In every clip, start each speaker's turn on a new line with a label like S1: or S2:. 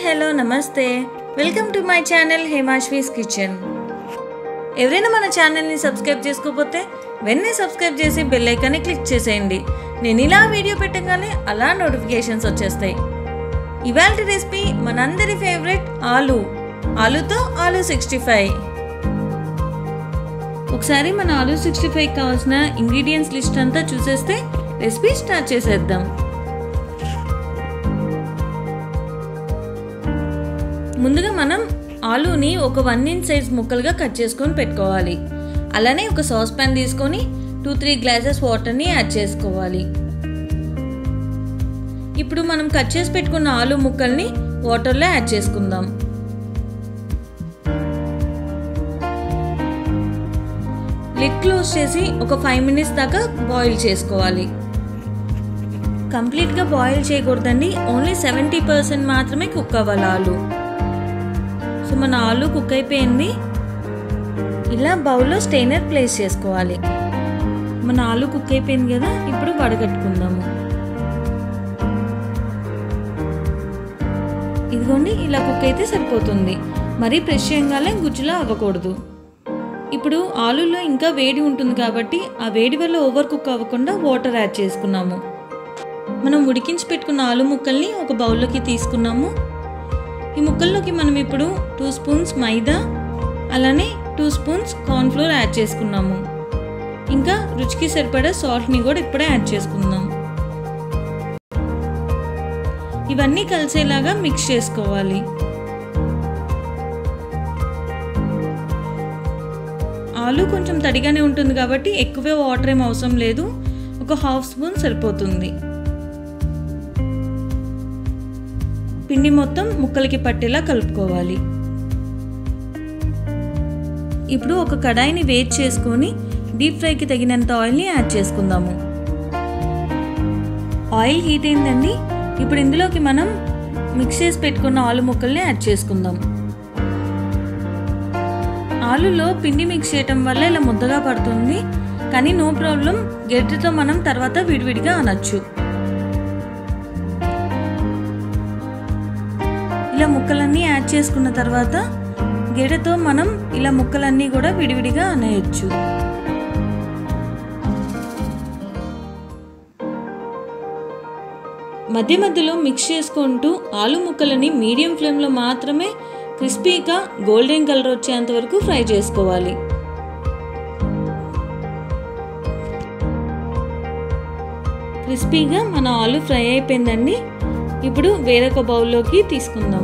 S1: hello నమస్తే welcome to my channel Hemaswi's kitchen ఎవరైనా మన ఛానల్ని సబ్స్క్రైబ్ చేసుకోకపోతే వెంటనే సబ్స్క్రైబ్ చేసి బెల్ ఐకాన్ని క్లిక్ చేసేయండి నేను ఇలా వీడియో పెట్టగానే అలా నోటిఫికేషన్స్ వచ్చేస్తాయి ఇవాళ రెసిపీ మనందరి ఫేవరెట్ ఆలు ఆలుతో ఆలు సిక్స్టీ ఫైవ్ ఒకసారి మన ఆలు సిక్స్టీ ఫైవ్ కావాల్సిన ఇంగ్రీడియంట్స్ లిస్ట్ అంతా చూసేస్తే రెసిపీ స్టార్ట్ చేసేద్దాం ముందుగా మనం ఆలూని ఒక వన్ ఇంచ్ సైజ్ ముక్కలుగా కట్ చేసుకొని పెట్టుకోవాలి అలానే ఒక సాస్ ప్యాన్ తీసుకొని టూ త్రీ గ్లాసెస్ వాటర్ని యాడ్ చేసుకోవాలి ఇప్పుడు మనం కట్ చేసి పెట్టుకున్న ఆలు ముక్కల్ని వాటర్లో యాడ్ చేసుకుందాం లిడ్ క్లోజ్ చేసి ఒక ఫైవ్ మినిట్స్ దాకా బాయిల్ చేసుకోవాలి కంప్లీట్గా బాయిల్ చేయకూడదండి ఓన్లీ సెవెంటీ పర్సెంట్ మాత్రమే కుక్ అవ్వాలి ఆలు సో మన ఆలు కుక్ అయిపోయింది ఇలా బౌల్లో స్టెయినర్ ప్లేస్ చేసుకోవాలి మన ఆలు కుక్ అయిపోయింది కదా ఇప్పుడు వడగట్టుకుందాము ఇదిగోండి ఇలా కుక్ అయితే సరిపోతుంది మరీ ప్రెష్ చేయగానే గుజ్జులా అవ్వకూడదు ఇప్పుడు ఆలులో ఇంకా వేడి ఉంటుంది కాబట్టి ఆ వేడి వల్ల ఓవర్ కుక్ అవ్వకుండా వాటర్ యాడ్ చేసుకున్నాము మనం ఉడికించి పెట్టుకున్న ఆలు ముక్కల్ని ఒక బౌల్లోకి తీసుకున్నాము ఈ ముక్కల్లోకి మనం ఇప్పుడు టూ స్పూన్స్ మైదా అలానే టూ స్పూన్స్ కార్న్ఫ్లోర్ యాడ్ చేసుకున్నాము ఇంకా రుచికి సరిపడా సాల్ట్ని కూడా ఇప్పుడే యాడ్ చేసుకుందాం ఇవన్నీ కలిసేలాగా మిక్స్ చేసుకోవాలి ఆలు కొంచెం తడిగానే ఉంటుంది కాబట్టి ఎక్కువే వాటర్ ఏం అవసరం లేదు ఒక హాఫ్ స్పూన్ సరిపోతుంది పిండి మొత్తం ముక్కలకి పట్టేలా కలుపుకోవాలి ఇప్పుడు ఒక కడాయిని వేట్ చేసుకొని డీప్ ఫ్రైకి తగినంత ఆయిల్ని యాడ్ చేసుకుందాము ఆయిల్ హీట్ అయిందండి ఇప్పుడు ఇందులోకి మనం మిక్స్ చేసి పెట్టుకున్న ఆలు ముక్కల్ని యాడ్ చేసుకుందాం ఆలులో పిండి మిక్స్ చేయటం వల్ల ఇలా ముద్దగా పడుతుంది కానీ నో ప్రాబ్లం గెడ్డతో మనం తర్వాత విడివిడిగా అనొచ్చు ఇలా ముక్కలన్నీ యాడ్ చేసుకున్న తర్వాత గెడతో మనం ఇలా ముక్కలన్నీ కూడా విడివిడిగా అనేయచ్చు మధ్య మధ్యలో మిక్స్ చేసుకుంటూ ఆలు ముక్కలని మీడియం ఫ్లేమ్లో మాత్రమే క్రిస్పీగా గోల్డెన్ కలర్ వచ్చేంత వరకు ఫ్రై చేసుకోవాలి క్రిస్పీగా మన ఆలు ఫ్రై అయిపోయిందండి ఇప్పుడు వేరొక బౌల్లోకి తీసుకుందాం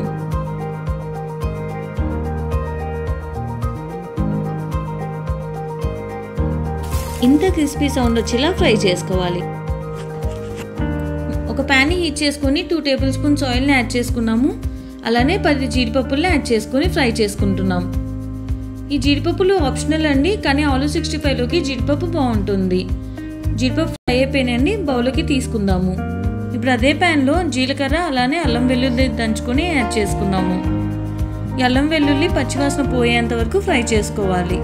S1: ఇంత క్రిస్పీ సౌండ్ వచ్చేలా ఫ్రై చేసుకోవాలి ఒక ప్యాన్ని హీట్ చేసుకొని టూ టేబుల్ స్పూన్స్ ఆయిల్ని యాడ్ చేసుకున్నాము అలానే పది జీడిపప్పుల్ని యాడ్ చేసుకొని ఫ్రై చేసుకుంటున్నాం ఈ జీడిపప్పులు ఆప్షనల్ అండి కానీ ఆలు సిక్స్టీ ఫైవ్లోకి జీడిపప్పు బాగుంటుంది జీడిపప్పు ఫ్రై అయిపోయినండి బౌల్లోకి తీసుకుందాము ఇప్పుడు అదే ప్యాన్లో జీలకర్ర అలానే అల్లం వెల్లుల్లి దంచుకొని యాడ్ చేసుకున్నాము ఈ అల్లం వెల్లుల్లి పచ్చివాసన పోయేంత వరకు ఫ్రై చేసుకోవాలి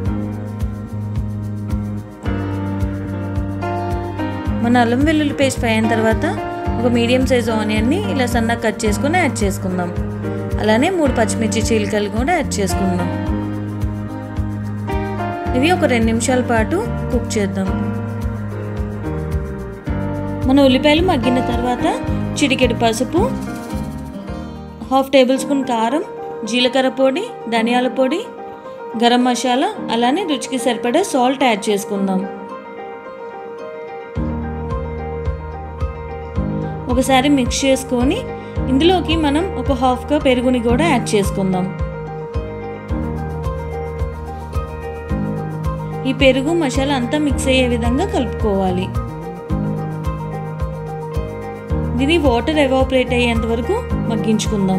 S1: మన అల్లం వెల్లుల్లి పేస్ట్ ఫ్రై అయిన తర్వాత ఒక మీడియం సైజ్ ఆనియన్ని ఇలా సన్నగా కట్ చేసుకొని యాడ్ చేసుకుందాం అలానే మూడు పచ్చిమిర్చి చీలికలు కూడా యాడ్ చేసుకుందాం ఇవి ఒక రెండు నిమిషాల పాటు కుక్ చేద్దాం మన ఉల్లిపాయలు మగ్గిన తర్వాత చిటికెడు పసుపు హాఫ్ టేబుల్ స్పూన్ కారం జీలకర్ర పొడి ధనియాల పొడి గరం మసాలా అలానే రుచికి సరిపడా సాల్ట్ యాడ్ చేసుకుందాం ఒకసారి మిక్స్ చేసుకొని ఇందులోకి మనం ఒక హాఫ్ కప్ పెరుగుని కూడా యాడ్ చేసుకుందాం ఈ పెరుగు మసాలా అంతా మిక్స్ అయ్యే విధంగా కలుపుకోవాలి దీన్ని వాటర్ ఎవాపరేట్ అయ్యేంత వరకు మగ్గించుకుందాం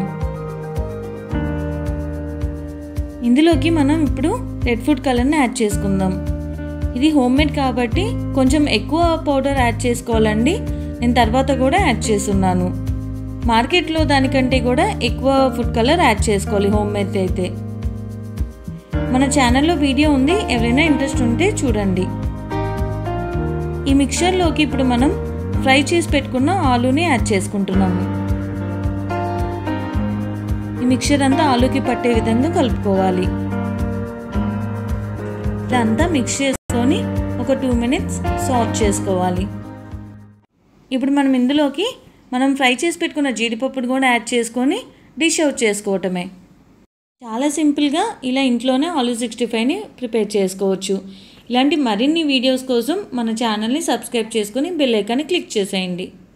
S1: ఇందులోకి మనం ఇప్పుడు రెడ్ ఫుడ్ కలర్ని యాడ్ చేసుకుందాం ఇది హోమ్ మేడ్ కాబట్టి కొంచెం ఎక్కువ పౌడర్ యాడ్ చేసుకోవాలండి నేను తర్వాత కూడా యాడ్ చేస్తున్నాను మార్కెట్లో దానికంటే కూడా ఎక్కువ ఫుడ్ కలర్ యాడ్ చేసుకోవాలి హోమ్ మేడ్ అయితే మన ఛానల్లో వీడియో ఉంది ఎవరైనా ఇంట్రెస్ట్ ఉంటే చూడండి ఈ మిక్చర్లోకి ఇప్పుడు మనం ఫ్రై చేసి పెట్టుకున్న ఆలూని యాడ్ చేసుకుంటున్నాము ఈ మిక్చర్ అంతా ఆలూకి పట్టే విధంగా కలుపుకోవాలి ఇదంతా మిక్స్ చేసుకొని ఒక టూ మినిట్స్ సాట్ చేసుకోవాలి ఇప్పుడు మనం ఇందులోకి మనం ఫ్రై చేసి పెట్టుకున్న జీడిపప్పును కూడా యాడ్ చేసుకొని డిష్ అవుట్ చేసుకోవటమే చాలా సింపుల్గా ఇలా ఇంట్లోనే ఆలూ సిక్స్టీ ఫైవ్ని ప్రిపేర్ చేసుకోవచ్చు ఇలాంటి మరిన్ని వీడియోస్ కోసం మన ఛానల్ని సబ్స్క్రైబ్ చేసుకొని బెల్ ఐకాన్ని క్లిక్ చేసేయండి